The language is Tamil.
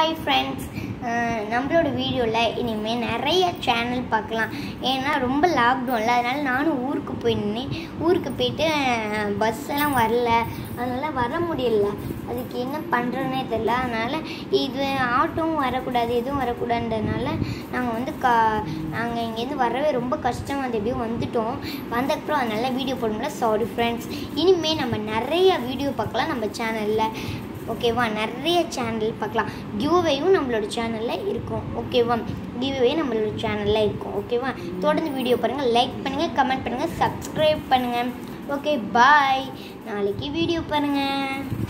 ஹாய் ஃப்ரெண்ட்ஸ் நம்மளோட வீடியோவில் இனிமேல் நிறைய சேனல் பார்க்கலாம் ஏன்னா ரொம்ப லாக்டவுனில் அதனால் நானும் ஊருக்கு போயிருந்தேன் ஊருக்கு போயிட்டு பஸ் எல்லாம் வரல அதனால் வர முடியல அதுக்கு என்ன பண்ணுறதுனே தெரில அதனால் இது ஆட்டோவும் வரக்கூடாது எதுவும் வரக்கூடாதுன்றதுனால நாங்கள் வந்து கா நாங்கள் இங்கேருந்து வரவே ரொம்ப கஷ்டம் வந்து எப்படியும் வந்துட்டோம் வந்ததுக்கப்புறம் அதனால வீடியோ போடணும்ல சாரி ஃப்ரெண்ட்ஸ் இனிமேல் நம்ம நிறைய வீடியோ பார்க்கலாம் நம்ம சேனலில் ஓகேவா நிறைய சேனல் பார்க்கலாம் கிவ்வேயும் நம்மளோட சேனலில் இருக்கும் ஓகேவா கிவ்வே நம்மளோட சேனலில் இருக்கும் ஓகேவா தொடர்ந்து வீடியோ பாருங்கள் லைக் பண்ணுங்கள் கமெண்ட் பண்ணுங்கள் சப்ஸ்கிரைப் பண்ணுங்கள் ஓகே பாய் நாளைக்கு வீடியோ பாருங்கள்